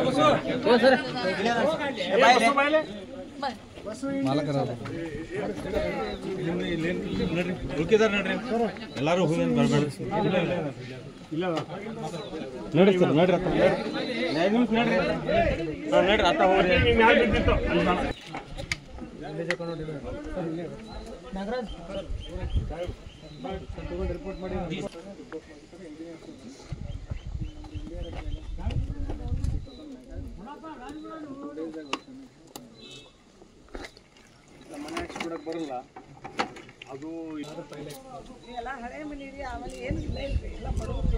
ಉಳ್ಕಿದಾರ ನೋಡ್ರಿ ಎಲ್ಲಾರು ಹೂವಿನ ಬರ್ಬೇಡ ನಡ್ರಿ ಸರ್ ನಡ್ರಿ ಅತ್ತ ಎರಡು ನಿಮಿಷ ನಡ್ರಿ ಹಾ, ನಡ್ರಿ ಅತ್ತ ಹೋಗ್ರಿ ಎಲ್ಲ ಹಳೆ ಮನೆ ರೀ ಆಮೇಲೆ ಏನು ಇಲ್ಲ ಇಲ್ರಿ ಎಲ್ಲ ಬಡವ್ರು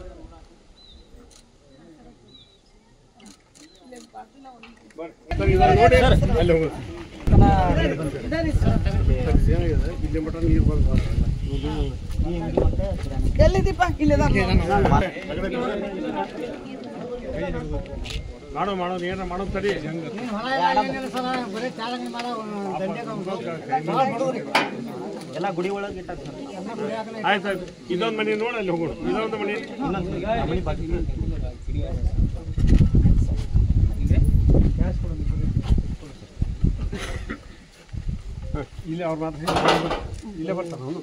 ಎಲ್ಲಿದ್ದೀಪ ಇಲ್ಲಿದ ಮಾಡೋ ಮಾಡೋ ಏನಾರ ಮಾಡೋ ತಡಿ ಎಲ್ಲ ಗುಡಿ ಒಳಗೆ ಆಯ್ತು ಆಯ್ತು ಇದೊಂದು ಮನೆ ನೋಡಿ ಅಲ್ಲಿ ಹೋಗೋಣ ಇದೊಂದು ಮನೆ ಮನೆ ಬಾಕಿ ಇಲ್ಲಿ ಅವ್ರು ಮಾತ್ರ ಇಲ್ಲೇ ಬರ್ತಾರ ಅವನು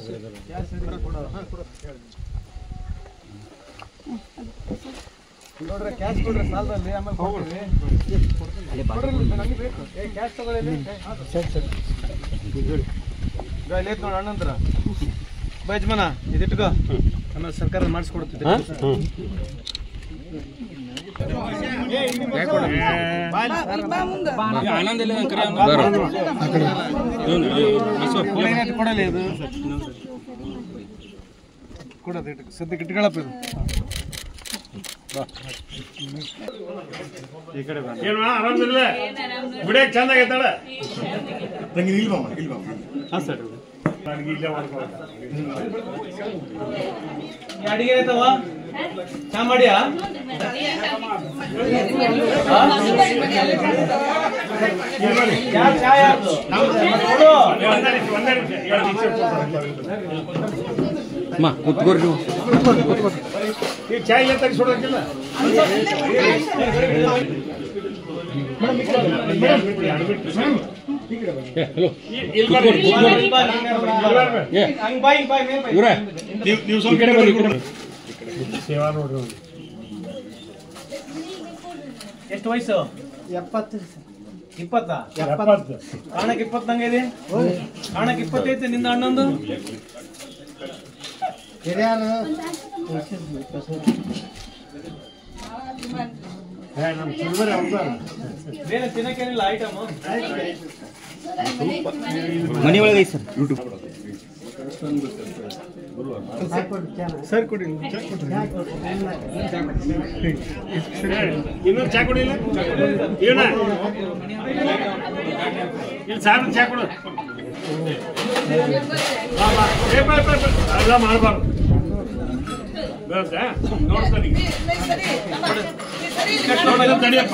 ನೋಡ್ರಿ ಕ್ಯಾಶ್ ಕೊಡ್ರಿ ಸಾಲದಲ್ಲಿ ಆಮೇಲೆ ಕೊಡ್ತೀವಿ. ಕೊಡ್ರಿ ಇಲ್ಲಿ, ನಮ್ಗೆ ಬೇಕು ಏ ಕ್ಯಾಶ್ ತಗೊಳ್ಳಿ ಇಲ್ಲಿ. ಸರಿ ಸರಿ ಇದು ಇಲ್ಲಿ ಐತ್ ನೋಡು ಅಣ್ಣಂತ್ರ ಬಾ ಯಜಮಾನ ಇದಿಟ್ಕೋ ಆಮೇಲೆ ಸರ್ಕಾರ ಮಾಡಿಸ್ಕೊಡ್ತಿದ್ದೆ ಬಾ ಮುಂದೆ ಕೊಡಲಿ ಇದು ಕೊಡೋದು ಇಟ್ಟು ಸದ್ಯಕ್ಕೆ ಇಟ್ಕೊಳಪ್ಪ ಇದು ಏನು ಆರಾಮಿಲ್ಲ ಬಿಡಿಯಕ್ಕೆ ಚಂದ ಆಗೈತಳ ಹಾಂ ಸರ್ ನನಗೆ ಇಲ್ಲೇ ಮಾಡ್ಕೊಳ್ಳೋದು ಅಡಿಗೆ ಆಯ್ತವ ಚಾ ಮಾಡಿಯಾ ಚಾ ಚಾ ಯಾರ್ದು? ಒಂದೇ ನಿಮಿಷ ಒಂದೇ ನಿಮಿಷ ಎರಡು ನಿಮಿಷ ಈ ಚಾಯ್ ಇಲ್ಲ ತೆಗಿಸ್ಕೊಡೋಕಿಲ್ಲ ಹಂಗ್ ಬಾ, ಹಿಂಗ್ ಬಾ, ಮೇಲ್ ಬಾ. ನೀವು ಸ್ವಲ್ಪ ಕಡೆ ಬನ್ನಿ ಸೇವಾ ನೋಡ್ರಿ ಅವ್ನು. ಎಷ್ಟು ವಯಸ್ಸು ಇಪ್ಪತ್ತ ಎಪ್ಪತ್ತು ಕಾಣಕ್ ಇಪ್ಪತ್ತಂಗ ಇದೆ ಕಾಣಕ್ ಇಪ್ಪತ್ತೈತೆ ನಿಂದ ಅಣ್ಣಂದು ಏ, ನಮ್ಮ ಚಿಲ್ವರಿ ಅವ್ರ್ದ. ಬೇರೆ ತಿನ್ನಕ್ಕೇನಿಲ್ಲ ಐಟಮ್ ಮನೆ ಒಳಗೆ ಐತೆ ಸರ್ ಸರ್ ಕೊಡಿ ಇನ್ನೊಂದು ಚಾ ಕೊಡಿಲ್ಲ ಇವನ ಇಲ್ಲಿ ಸಾಹೇಬ್ ಚಾ ಕೊಡು ಬಾ, ಬಾ. ಏ, ಬಾ, ಬಾ, ಬಾ. ಅಲ್ಲ ಮಾಡಬಾರ್ದು ನೋಡ್ತಾನೆ ತಡಿಯಪ್ಪ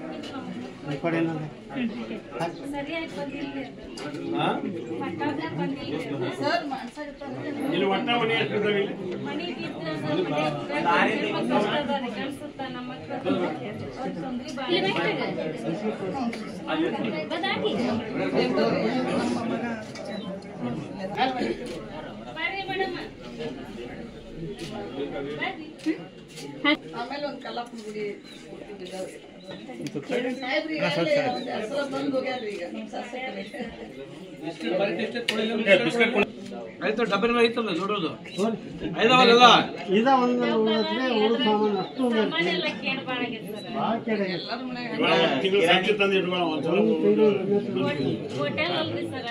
ಸರಿಯಾಗಿ ಬಂದಿಲ್ಲ ಪಟ್ಟಾದ ಬಂದಿಲ್ಲ ಸರ್ ಮಾಡ್ಸಕ್ಕೆ ಇಲ್ಲಿ ಒಟ್ಟ ಮನೆ ಹಾಕಿದ್ದಾವೆ ಇಲ್ಲಿ ಮನಿ ಬಿದ್ದ ಸರ್ ಮನೆ ಕಳ್ಸುತ್ತ ನಮ್ಮ ಮಕ್ಕಳು ತೊಂದ್ರೆ ಬರ್ರಿ ಮೇಡಮ್ ಆಮೇಲೆ ಒಂದು ಕಲ್ಲಾಪುರ ಗುಡಿ ಸಾಹೇಬ್ರಿ ಈಗ ಅಲ್ಲೇ ಒಂದ್ ಎರಡ್ ಸಲ ಬಂದ್ ಹೋಗ್ಯಾರ್ರಿ ಈಗ ನಮ್ ಶಾಸಕರೇ. ಆಯ್ತು ಡಬ್ಬನ ಮೇಲೆ ಐತಲ್ಲ ನೋಡೋದು ಐದವಲ್ಲ ಸಾಮಾನೆಲ್ಲ ಕೇಳಬಾರಾಗಿತ್ತು ಸರ್ ಎಲ್ಲಾರ ಮನ್ಯಾಗ ಇವಾಗ ತಿಂಗಳು ಸಂಜೆ ತಂದು ಇಟ್ಕೊಳ್ಳೋ ಒಂದ್ಸಲ ಹೋಟೆಲ್ ಅಲ್ರಿ ಸರ್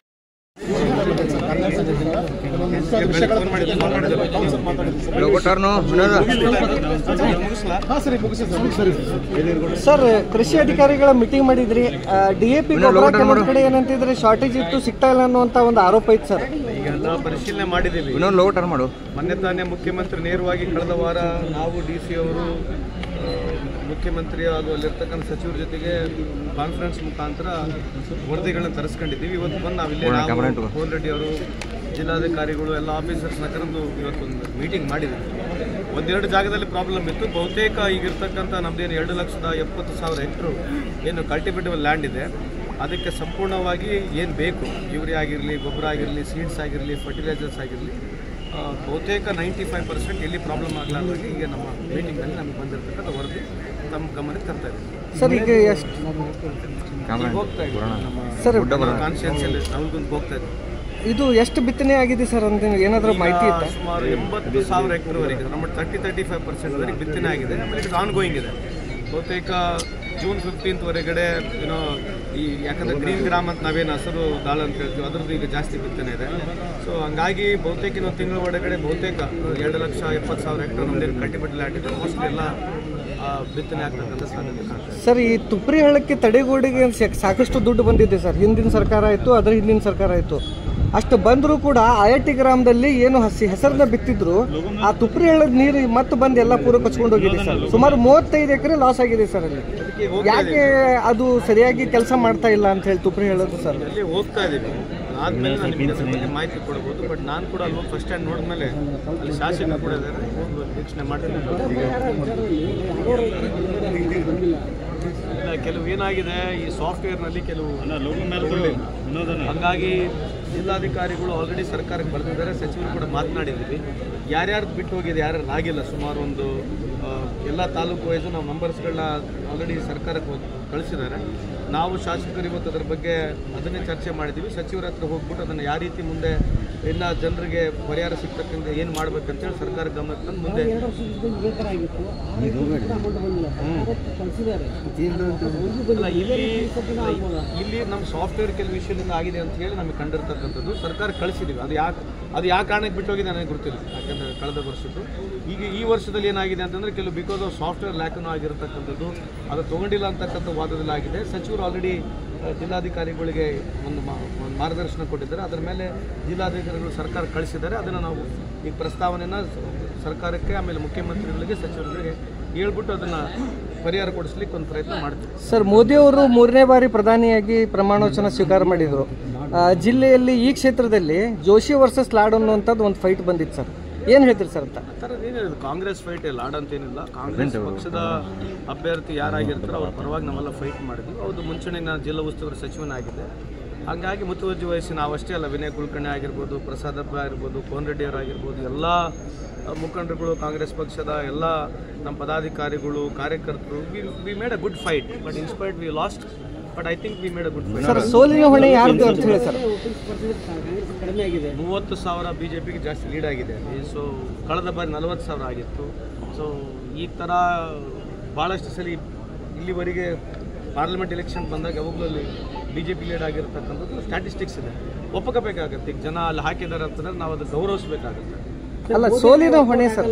ಸರ್ ಕೃಷಿ ಅಧಿಕಾರಿಗಳ ಮೀಟಿಂಗ್ ಮಾಡಿದ್ರಿ ಡಿ ಎ ಪಿ ಗೊಬ್ಬರ ಕೆಲವೊಂದ್ ಕಡೆ ಏನಂತಿದ್ರೆ ಶಾರ್ಟೇಜ್ ಇತ್ತು ಸಿಗ್ತಾ ಇಲ್ಲ ಅನ್ನುವಂತ ಒಂದು ಆರೋಪ ಐತೆ ಸರ್ ಈಗೆಲ್ಲ ಪರಿಶೀಲನೆ ಮಾಡಿದ್ದೀವಿ ಇನ್ನೊಂದು ಲೋಗ ಟರ್ನ್ ಮಾಡು ಮೊನ್ನೆ ತಾನೇ ಮುಖ್ಯಮಂತ್ರಿ ನೇರವಾಗಿ ಕಳೆದ ವಾರ ನಾವು ಡಿ ಸಿ ಅವರು ಆ, ಮುಖ್ಯಮಂತ್ರಿ ಹಾಗೂ ಅಲ್ಲಿರ್ತಕ್ಕಂಥ ಸಚಿವರ ಜೊತೆಗೆ ಕಾನ್ಫರೆನ್ಸ್ ಮುಖಾಂತರ ವರದಿಗಳನ್ನ ತರಿಸ್ಕೊಂಡಿದ್ದೀವಿ ಇವತ್ತು ಬಂದು ನಾವಿಲ್ಲೇ ಒಳ್ಳೆ ನಾವು camera ಇಟ್ಕೊ. ಕೋಲ್ ರೆಡ್ಡಿ ಅವರು ಜಿಲ್ಲಾಧಿಕಾರಿಗಳು ಎಲ್ಲ ಆಫೀಸರ್ಸ್ನ ಕರೆದು ಇವತ್ತೊಂದು ಮೀಟಿಂಗ್ ಮಾಡಿದ್ದೀವಿ ಒಂದೆರಡು ಜಾಗದಲ್ಲಿ ಪ್ರಾಬ್ಲಮ್ ಇತ್ತು ಬಹುತೇಕ ಈಗಿರ್ತಕ್ಕಂಥ ನಮ್ಮದೇನು ಎರಡು ಲಕ್ಷದ ಎಪ್ಪತ್ತು ಸಾವಿರ ಹೆಕ್ಟ್ರು ಏನು ಕಲ್ಟಿವೇಟಬಲ್ ಲ್ಯಾಂಡ್ ಇದೆ ಅದಕ್ಕೆ ಸಂಪೂರ್ಣವಾಗಿ ಏನು ಬೇಕು ಯೂರಿಯಾ ಆಗಿರಲಿ ಗೊಬ್ಬರ ಆಗಿರಲಿ ಸೀಡ್ಸ್ ಆಗಿರಲಿ ಫರ್ಟಿಲೈಸರ್ಸ್ ಆಗಿರಲಿ ಆ, ಬಹುತೇಕ ನೈಂಟಿ ಫೈವ್ ಪರ್ಸೆಂಟ್ ಎಲ್ಲಿ ಪ್ರಾಬ್ಲಮ್ ಆಗಲಾರ್ದಾಗೆ ಈಗ ನಮ್ಮ ಮೀಟಿಂಗ್ನಲ್ಲಿ ನಮಗೆ ಬಂದಿರತಕ್ಕಂಥ ವರದಿ ತಮ್ಮ ಗಮನಕ್ಕೆ ತರ್ತಾ ಇದ್ದೀವಿ ಸರ್ ಈಗ ಎಷ್ಟು ಈಗ ಹೋಗ್ತಾ ಇದ್ದೀವಿ ನಮ್ಮ ಸರ್ ಕಾನ್ಸ್ಟಿಟ್ಯೂನ್ಸಿಯಲ್ಲಿ ನವಲ್ಗುಂದ್ ಹೋಗ್ತಾ ಇದ್ದೀವಿ ಇದು ಎಷ್ಟು ಬಿತ್ತನೆ ಆಗಿದೆ ಸರ್ ಅಂತ ಏನಾದರೂ ಮಾಹಿತಿ ಈಗ ಇತ್ತಾ ಸುಮಾರು ಎಂಬತ್ತು ಸಾವಿರ ಹೆಕ್ಟರ್ವರೆಗೆ ನಮ್ಮ ತರ್ಟಿ ತರ್ಟಿ ಫೈವ್ ಪರ್ಸೆಂಟ್ವರೆಗೆ ಬಿತ್ತನೆ ಆಗಿದೆ ಆಮೇಲೆ ಇಟ್ ಆನ್ ಗೋಯಿಂಗ್ ಇದೆ ಬಹುತೇಕ ಜೂನ್ ಫಿಫ್ಟೀನ್ತ್ ವರೆಗಡೆ ಏನೋ ಈ ಯಾಕಂದ್ರೆ ಗ್ರೀನ್ ಗ್ರಾಮ್ ಅಂತ ನಾವೇನು ಹಸಿರು ದಾಳ ಅಂತ ಹೇಳ್ತೀವಿ ಅದ್ರದ್ದು ಈಗ ಜಾಸ್ತಿ ಬಿತ್ತನೆ ಇದೆ ಸೊ ಹಂಗಾಗಿ ಬಹುತೇಕ ಇನ್ನೊಂದು ತಿಂಗಳ ಒಳಗಡೆ ಬಹುತೇಕ ಎರಡು ಲಕ್ಷ ಎಪ್ಪತ್ತು ಸಾವಿರ ಹೆಕ್ಟರ್ ನಮ್ಮದೇನು ಕಲ್ಟಿವೇಟ್ ಲ್ಯಾಂಡ್ ಇದೆ ಮೋಸ್ಟ್ಲಿ ಎಲ್ಲ ಆ, ಬಿತ್ತನೆ ಆಗ್ತಕ್ಕಂಥ ಸಾಧ್ಯತೆ ಕಾಣ್ತಾ ಇದೆ ಸರ್ ಈ ತುಪ್ರಿ ಹಳ್ಳಕ್ಕೆ ತಡೆಗೋಡೆಗೆ ಸಾ- ಸಾಕಷ್ಟು ದುಡ್ಡು ಬಂದಿದೆ ಸರ್ ಹಿಂದಿನ ಸರ್ಕಾರ ಆಯಿತು ಅದರ ಹಿಂದಿನ ಸರ್ಕಾರ ಆಯಿತು ಅಷ್ಟು ಬಂದರೂ ಕೂಡ ಐಐಟಿ ಗ್ರಾಮದಲ್ಲಿ ಏನು ಹಸಿ ಹೆಸರನ್ನ ಬಿತ್ತಿದ್ರು ಆ ತುಪ್ರಿ ಹಳ್ಳದ ನೀರು ಮತ್ತೆ ಬಂದು ಎಲ್ಲ ಪೂರ ಕಚ್ಕೊಂಡು ಹೋಗಿದೆ ಸರ್ ಸುಮಾರು ಮೂವತ್ತೈದು ಎಕರೆ ಲಾಸ್ ಆಗಿದೆ ಸರ್ ಅಲ್ಲಿ ಅದಕ್ಕೆ ಹೋಗ್ತಾ ಯಾಕೆ ಅದು ಸರಿಯಾಗಿ ಕೆಲಸ ಮಾಡ್ತಾ ಇಲ್ಲ ಅಂತ ಹೇಳಿ ತುಪ್ರಿ ಹೇಳೋದು ಸರ್ ಅಲ್ಲಿ ಹೋಗ್ತಾ ಇದೀವಿ ಆದ್ಮೇಲೆ ನಾನು ನಿಮಗೆ ಅದ್ರ ಬಗ್ಗೆ ಮಾಹಿತಿ ಕೊಡ್ಬೋದು ಬಟ್ ನಾನು ಕೂಡ ಅಲ್ಲಿ ಹೋಗಿ ಫಸ್ಟ್ ಟೈಮ್ ನೋಡಿದ್ಮೇಲೆ ಅಲ್ಲಿ ಶಾಸಕರು ಕೂಡ ಇದ್ದಾರೆ ಹೋಗಿ ವೀಕ್ಷಣೆ ಮಾಡ್ತೀನಿ ಇಲ್ಲ ಕೆಲವು ಏನಾಗಿದೆ ಈ ಸಾಫ್ಟ್ವೇರ್ನಲ್ಲಿ ಕೆಲವು ಹಂಗಾಗಿ ಜಿಲ್ಲಾಧಿಕಾರಿಗಳು ಆಲ್ರೆಡಿ ಸರ್ಕಾರಕ್ಕೆ ಬರೆದಿದ್ದಾರೆ ಸಚಿವರು ಕೂಡ ಮಾತನಾಡಿದ್ದೀವಿ ಯಾರ್ಯಾರ್ದು ಬಿಟ್ಟು ಹೋಗಿದೆ ಯಾರ್ಯಾರು ಆಗಿಲ್ಲ ಸುಮಾರು ಒಂದು ಆ, ಎಲ್ಲ ತಾಲೂಕು ವೈಸು ನಾವು ನಂಬರ್ಸ್ಗಳನ್ನ ಆಲ್ರೆಡಿ ಸರ್ಕಾರಕ್ಕೆ ಹೋಗಿ ಕಳಿಸಿದ್ದಾರೆ ನಾವು ಶಾಸಕರು ಇವತ್ತು ಅದ್ರ ಬಗ್ಗೆ ಅದನ್ನೇ ಚರ್ಚೆ ಮಾಡಿದ್ದೀವಿ ಸಚಿವರ ಹತ್ರ ಹೋಗ್ಬಿಟ್ಟು ಅದನ್ನು ಯಾವ ರೀತಿ ಮುಂದೆ ಇನ್ನು ಜನರಿಗೆ ಪರಿಹಾರ ಸಿಗ್ತಕ್ಕಂಥ ಏನು ಮಾಡ್ಬೇಕಂತೇಳಿ ಸರ್ಕಾರ ಗಮನಕ್ಕೆ ತಂದು ಮುಂದೆ ಅಲ್ಲ, ಇಲ್ಲಿ ಇಲ್ಲಿ ನಮ್ಮ ಸಾಫ್ಟ್ವೇರ್ ಕೆಲವು ವಿಷಯದಿಂದ ಆಗಿದೆ ಅಂತ ಹೇಳಿ ನಮಗೆ ಕಂಡಿರ್ತಕ್ಕಂಥದ್ದು ಸರ್ಕಾರ ಕಳಿಸಿದ್ದೀವಿ ಅದು ಯಾಕೆ ಅದು ಯಾವ ಕಾರಣಕ್ಕೆ ಬಿಟ್ಟೋಗಿದೆ ನನಗೆ ಗೊತ್ತಿಲ್ಲ ಯಾಕಂದರೆ ಕಳೆದ ವರ್ಷದ್ದು ಈಗ ಈ ವರ್ಷದಲ್ಲಿ ಏನಾಗಿದೆ ಅಂತಂದರೆ ಕೆಲವು ಬಿಕಾಸ್ ಆಫ್ ಸಾಫ್ಟ್ವೇರ್ ಲ್ಯಾಕನ್ನು ಆಗಿರತಕ್ಕಂಥದ್ದು ಅದು ತೊಗೊಂಡಿಲ್ಲ ಅಂತಕ್ಕಂಥ ವಾದದಲ್ಲಿ ಆಗಿದೆ ಸಚಿವರು ಆಲ್ರೆಡಿ ಜಿಲ್ಲಾಧಿಕಾರಿಗಳಿಗೆ ಒಂದು ಮಾ- ಒಂದು ಮಾರ್ಗದರ್ಶನ ಕೊಟ್ಟಿದ್ದಾರೆ ಅದರ ಮೇಲೆ ಜಿಲ್ಲಾಧಿಕಾರಿಗಳು ಸರ್ಕಾರ ಕಳಿಸಿದ್ದಾರೆ ಅದನ್ನು ನಾವು ಈ ಪ್ರಸ್ತಾವನೆಯನ್ನು ಸರ್ಕಾರಕ್ಕೆ ಆಮೇಲೆ ಮುಖ್ಯಮಂತ್ರಿಗಳಿಗೆ ಸಚಿವರುಗಳಿಗೆ ಹೇಳ್ಬಿಟ್ಟು ಅದನ್ನು ಪರಿಹಾರ ಕೊಡಿಸ್ಲಿಕ್ಕೆ ಒಂದು ಪ್ರಯತ್ನ ಮಾಡ್ತೀವಿ ಸರ್ ಮೋದಿ ಅವರು ಮೂರನೇ ಬಾರಿ ಪ್ರಧಾನಿಯಾಗಿ ಪ್ರಮಾಣವಚನ ಸ್ವೀಕಾರ ಮಾಡಿದರು ಆ, ಜಿಲ್ಲೆಯಲ್ಲಿ ಈ ಕ್ಷೇತ್ರದಲ್ಲಿ ಜೋಶಿ ವರ್ಸಸ್ ಲಾಡ್ ಅನ್ನುವಂಥದ್ದು ಒಂದು ಫೈಟ್ ಬಂದಿತ್ತು ಸರ್ ಏನು ಹೇಳ್ತೀರಿ ಸರ್ ಅಂತ ಆ ಥರದ್ದು ಏನಿಲ್ಲ ಕಾಂಗ್ರೆಸ್ ಫೈಟ್ ಇಲ್ಲ ಆಡಂತೇನಿಲ್ಲ ಕಾಂಗ್ರೆಸ್ ಪಕ್ಷದ ಅಭ್ಯರ್ಥಿ ಯಾರಾಗಿರ್ತಾರೋ ಅವ್ರ ಪರವಾಗಿ ನಾವೆಲ್ಲ ಫೈಟ್ ಮಾಡಿದ್ವಿ ಹೌದು ಮುಂಚೂಣಿ ನಾನು ಜಿಲ್ಲಾ ಉಸ್ತುವಾರಿ ಸಚಿವನಾಗಿದ್ದೆ ಹಾಗಾಗಿ ಮುತುವರ್ಜಿ ವಹಿಸಿ ನಾವಷ್ಟೇ ಅಲ್ಲ ವಿನಯ್ ಕುಲಕರ್ಣಿ ಆಗಿರ್ಬೋದು ಪ್ರಸಾದ್ ಹಬ್ಬ ಆಗಿರ್ಬೋದು ಕೋನ್ ರೆಡ್ಡಿ ಅವರಾಗಿರ್ಬೋದು ಎಲ್ಲ ಮುಖಂಡರುಗಳು ಕಾಂಗ್ರೆಸ್ ಪಕ್ಷದ ಎಲ್ಲ ನಮ್ಮ ಪದಾಧಿಕಾರಿಗಳು ಕಾರ್ಯಕರ್ತರು we made a good fight but inspired we lost but I think we made a good fight sir ಸೋಲಿನ ಹೊಣೆ ಯಾರ್ದು ಅಂತ ಹೇಳಿ ಸರ್ ಮೂವತ್ತು ಸಾವಿರ ಬಿ ಜೆ ಪಿಗೆ ಜಾಸ್ತಿ ಲೀಡ್ ಆಗಿದೆ ಸೊ ಕಳೆದ ಬಾರಿ ನಲವತ್ತು ಸಾವಿರ ಆಗಿತ್ತು ಸೊ ಈ ಥರ ಭಾಳಷ್ಟು ಸಲ ಇಲ್ಲಿವರೆಗೆ ಪಾರ್ಲಿಮೆಂಟ್ ಎಲೆಕ್ಷನ್ ಬಂದಾಗ ಯಾವಾಗಲೂ ಅಲ್ಲಿ ಬಿ ಜೆ ಪಿ ಲೀಡ್ ಆಗಿರ್ತಕ್ಕಂಥದ್ದು ಸ್ಟ್ಯಾಟಿಸ್ಟಿಕ್ಸ್ ಇದೆ ಒಪ್ಪಕೋಬೇಕಾಗತ್ತೆ ಈಗ ಜನ ಅಲ್ಲಿ ಹಾಕಿದ್ದಾರೆ ಅಂತಂದ್ರೆ ನಾವು ಅದು ಗೌರವಿಸಬೇಕಾಗುತ್ತೆ ಅಲ್ಲ ಸೋಲಿನ ಹೊಣೆ ಸರ್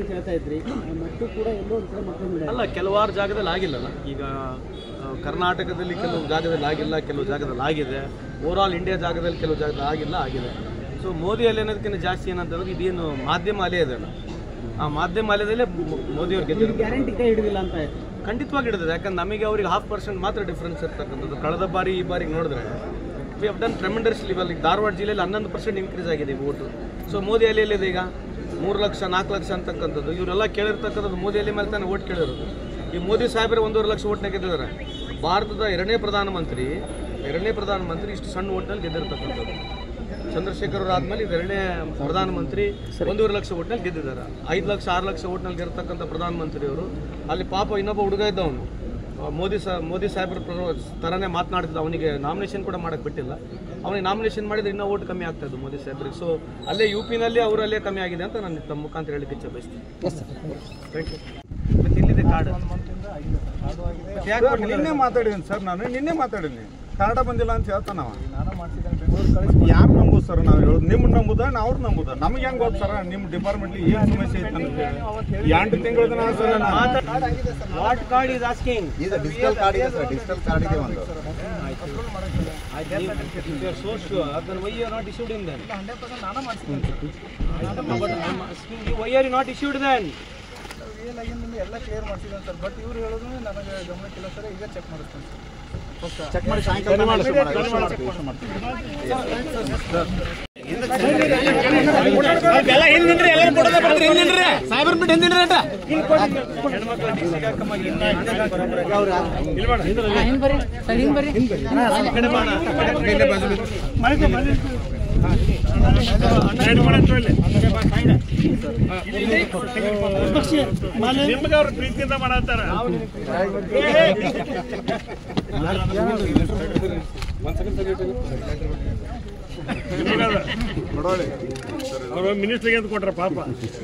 ಅಲ್ಲ ಕೆಲವಾರು ಜಾಗದಲ್ಲಿ ಆಗಿಲ್ಲಲ್ಲ ಈಗ ಆ, ಕರ್ನಾಟಕದಲ್ಲಿ ಕೆಲವು ಜಾಗದಲ್ಲಿ ಆಗಿಲ್ಲ ಕೆಲವು ಜಾಗದಲ್ಲಿ ಆಗಿದೆ ಓವರಾಲ್ ಇಂಡಿಯಾ ಜಾಗದಲ್ಲಿ ಕೆಲವು ಜಾಗದಲ್ಲಿ ಆಗಿಲ್ಲ ಆಗಿದೆ ಸೊ ಮೋದಿ ಅಲೆ ಅನ್ನೋದಕ್ಕಿಂತ ಜಾಸ್ತಿ ಏನಂತಂದ್ರೆ ಇದೇನು ಮಾಧ್ಯಮ ಅಲೆ ಇದೆಯಲ್ಲ ಆ ಮಾಧ್ಯಮ ಅಲೆದಲ್ಲೇ ಮೋದಿಯವ್ರು ಗೆದ್ದಿರೋದು ಗ್ಯಾರಂಟಿ ಕೈ ಹಿಡಿದಿಲ್ಲ ಅಂತ ಆಯ್ತು ಖಂಡಿತವಾಗಿ ಹಿಡಿದಿದೆ ಯಾಕಂದ್ರೆ ನಮಗೆ ಅವ್ರಿಗೆ ಹಾಫ್ ಪರ್ಸೆಂಟ್ ಮಾತ್ರ ಡಿಫ್ರೆನ್ಸ್ ಇರ್ತಕ್ಕಂಥದ್ದು ಕಳೆದ ಬಾರಿ ಈ ಬಾರಿಗೆ ನೋಡಿದ್ರೆ we have done tremendous level ಈಗ ಧಾರವಾಡ ಜಿಲ್ಲೆಯಲ್ಲಿ ಹನ್ನೊಂದು ಪರ್ಸೆಂಟ್ ಇನ್ಕ್ರೀಸ್ ಆಗಿದೆ ಓಟು ಸೊ ಮೋದಿ ಅಲೆ ಎಲ್ಲಿದೆ ಈಗ ಮೂರು ಲಕ್ಷ ನಾಲ್ಕು ಲಕ್ಷ ಅಂತಕ್ಕಂಥದ್ದು ಇವರೆಲ್ಲ ಕೇಳಿರ್ತಕ್ಕಂಥದ್ದು ಮೋದಿ ಅಲೆ ಮೇಲೆ ತಾನೇ ಓಟ್ ಕೇಳಿರೋದು ಈ ಮೋದಿ ಸಾಹೇಬರೇ ಒಂದೂವರೆ ಲಕ್ಷ ಓಟ್ನ ಗೆದ್ದಿದ್ದಾರೆ ಭಾರತದ ಎರಡನೇ ಪ್ರಧಾನಮಂತ್ರಿ ಎರಡನೇ ಪ್ರಧಾನಮಂತ್ರಿ ಇಷ್ಟು ಸಣ್ಣ ಓಟ್ನಲ್ಲಿ ಗೆದ್ದಿರ್ತಕ್ಕಂಥದ್ದು ಚಂದ್ರಶೇಖರ್ ಅವರು ಆದ್ಮೇಲೆ ಇದು ಎರಡನೇ ಪ್ರಧಾನಮಂತ್ರಿ ಒಂದೂವರೆ ಲಕ್ಷ ಓಟ್ನಲ್ಲಿ ಗೆದ್ದಿದ್ದಾರೆ ಐದು ಲಕ್ಷ ಆರು ಲಕ್ಷ ಓಟ್ನಲ್ಲಿ ಗೆರ್ತಕ್ಕಂಥ ಪ್ರಧಾನಮಂತ್ರಿ ಅವರು ಅಲ್ಲಿ ಪಾಪ ಇನ್ನೊಬ್ಬ ಹುಡುಗ ಇದ್ದವನು ಆ, ಮೋದಿ ಸಾ ಮೋದಿ ಸಾಹೇಬ್ರ ಪ್ರ- ಥರನೇ ಮಾತನಾಡ್ತಿದ್ದ ಅವನಿಗೆ ನಾಮಿನೇಷನ್ ಕೂಡ ಮಾಡಕ್ಕೆ ಬಿಟ್ಟಿಲ್ಲ ಅವನಿಗೆ ನಾಮಿನೇಷನ್ ಮಾಡಿದ್ರೆ ಇನ್ನೂ ಓಟ್ ಕಮ್ಮಿ ಆಗ್ತಾ ಇದ್ದು ಮೋದಿ ಸಾಹೇಬ್ರಿಗೆ ಸೊ ಅಲ್ಲೇ ಯು ಪಿನಲ್ಲಿ ಅವರಲ್ಲೇ ಕಮ್ಮಿ ಆಗಿದೆ ಅಂತ ನಾನು ತಮ್ಮ ಮುಖಾಂತರ ಹೇಳಿಕ್ಕೆ ಇಚ್ಛೆ ಬಯಸ್ತೀನಿ ಥ್ಯಾಂಕ್ ಯು ಮತ್ತೆ ಇಲ್ಲಿದೆ ಕಾರ್ಡ್ ನಿನ್ನೆ ಮಾತಾಡಿದ್ದೀನಿ ಸರ್ ನಾನು ನಿನ್ನೆ ಮಾತಾಡಿದ್ದೀನಿ ಕನ್ನಡ ಬಂದಿಲ್ಲ ಅಂತ ಹೇಳ್ತಾನವ ಯಾರು ನಂಬುದು ಸರ್ ನಾವು ಹೇಳೋದು ನಿಮ್ಮ ನಂಬುದ ಅವ್ರು ನಂಬುದ ನಮ್ಗೆ ಹೆಂಗ್ ಗೊತ್ತು ಸರ್ ನಿಮ್ಮ ಡಿಪಾರ್ಟ್ಮೆಂಟ್ ಏನು ಸಮಸ್ಯೆ ಐತೆ ಅಂತ ಹೇಳಿ ಎಂಟು ತಿಂಗಳ ಸರ್ ನಾನು ವಾಟ್ ಕಾರ್ಡ್ ಈಸ್ ಆಸ್ಕಿಂಗ್ ಇದು ಡಿಜಿಟಲ್ ಕಾರ್ಡ್ ಇದೆ ಸರ್ ಡಿಜಿಟಲ್ ಕಾರ್ಡ್ ಇದೆ ಒಂದು so sure then why you are not issued in then but I'm asking you why are you not issued then ಎಲ್ಲ ಕ್ಲಿಯರ್ ಮಾಡ್ಸಿದ್ದಾನೆ sir but ಇವ್ರು ಹೇಳೋದು ನನಗೆ ಗಮನಕ್ಕಿಲ್ಲ ಸರ್ ಈಗ ಚೆಕ್ ಮಾಡಿಸ್ತೀನಿ ಸರ್ ಚೆಕ್ ಮಾಡಿ ಸಾಯಂಕಾಲ ಎಲ್ಲ ಹಿಂದ್ ನಿಂದ್ರಿ ಎಲ್ಲರೂ ಕೊಡೋದ ಬರ್ತೀರಿ ಹಿಂದ್ ನಿಂದ್ರಿ ಸಾಹೇಬ್ರ ಬಿಟ್ಟು ಹಿಂದ್ ನಿಂದ್ರಿ ಅಟ ನಿಮ್ಗೆ ಅವ್ರು ಪ್ರೀತಿಯಿಂದ ಮಾಡತ್ತಾರ ಅವರು ಮಿನಿಸ್ಟ್ರಿಗೆ ಅಂತ ಕೊಟ್ರ ಪಾಪ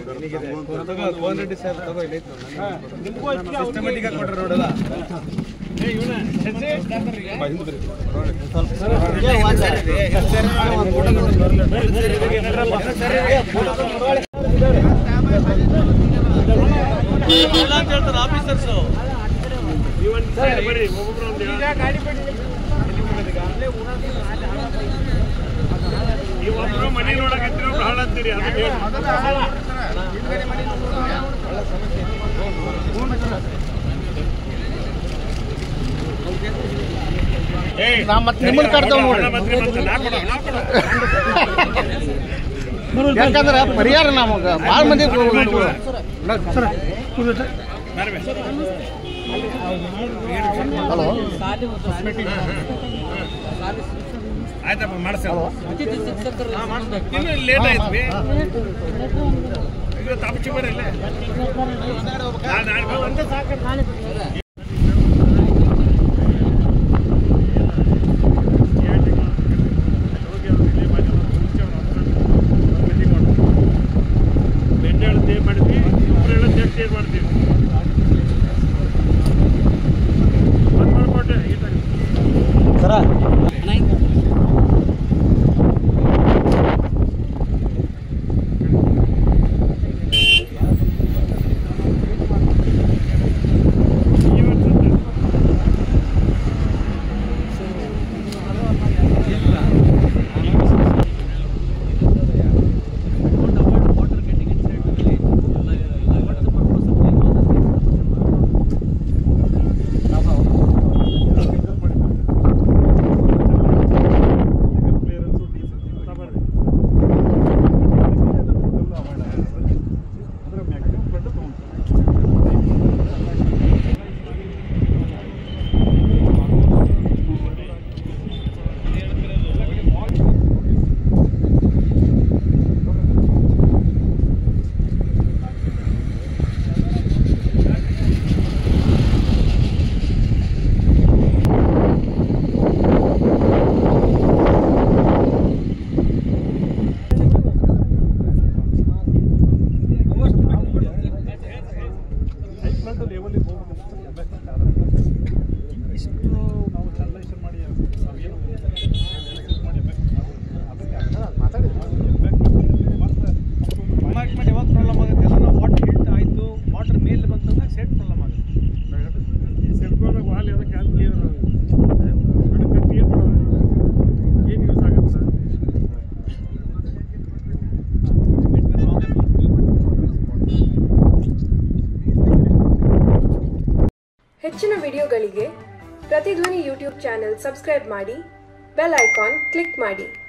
ಸಿಸ್ಟಮೆಟಿಕ್ ಆಗಿ ಕೊಡ್ರಿ ನೋಡಲ್ಲ ಇಲ್ಲ ಅಂತ ಹೇಳ್ತಾರೆ ಆಫೀಸರ್ಸ್ ಬರ್ರಿ ಒಬ್ಬೊಬ್ರು ಒಂದು ಈ ಒಬ್ರು ಮನೆ ನೋಡಕತ್ತೀರಿ ಒಬ್ರು ಹಾಳತ್ತೀರಿ ಅದಕ್ಕೆ ಹೇಳಿ. ಏಯ್, ನಿಮ್ಮನ್ನ ಕಟ್ತಾವ್ ನೋಡ್ರಿ. ಪ್ರಧಾನಮಂತ್ರಿ ಮತ್ತೆ ನಾ ಕೊಡೋ, ನಾ ಕೊಡೋ. ಯಾಕಂದ್ರೆ ಪರಿಹಾರ ನಮಗ ಭಾಳ ಮಂದಿ ಹಲೋ ಆಯ್ತಪ್ಪ ಮಾಡ್ಸ ಇನ್ನು ಲೇಟ್ ಆಯ್ತು ಬಿ. ಇವತ್ತು ಅಪ್ಪಚ್ಚಿ ಬರ್ರಿ ಇಲ್ಲೇ. ನಾಳೆ ನಾಳೆ ಬಾ, ಒಂದೇ ಸಾಕು. ಬೆಂಡೆ ಹೇಳೋದು ಏನ್ ಮಾಡಿದ್ವಿ ಇಬ್ರು ಹೇಳೋದು ಎಷ್ಟು ಏನ್ ಮಾಡ್ತೀವಿ ಬಂದ್ ಮಾಡ್ಕೊಟ್ಟೆ ಈಟಾಗಿ. ಯಾವಾಗ ಪ್ರಾಬ್ಲಮ್ ಆಗುತ್ತೆ ಎಲ್ಲ ನಾವು ವಾಟರ್ ಹಿಟ್ ಆಯಿತು ವಾಟರ್ ಮೇಲೆ ಬಂತಂದಾಗ ಸೆಟ್ ಪ್ರಾಬ್ಲಮ್ ಆಗುತ್ತೆ ಸೆಲ್ಫೋನಾಗ ವಾಲ್ ಅದಕ್ಕೆ ಅಂತ ಕಟ್ಟಿ ಏನು ಮಾಡೋದು ಏನು ಯೂಸ್ ಆಗುತ್ತೆ ಹೆಚ್ಚಿನ ವಿಡಿಯೋಗಳಿಗೆ ಪ್ರತಿಧ್ವನಿ ಯೂಟ್ಯೂಬ್ ಚಾನೆಲ್ ಸಬ್ಸ್ಕ್ರೈಬ್ ಮಾಡಿ ಬೆಲ್ ಐಕಾನ್ ಕ್ಲಿಕ್ ಮಾಡಿ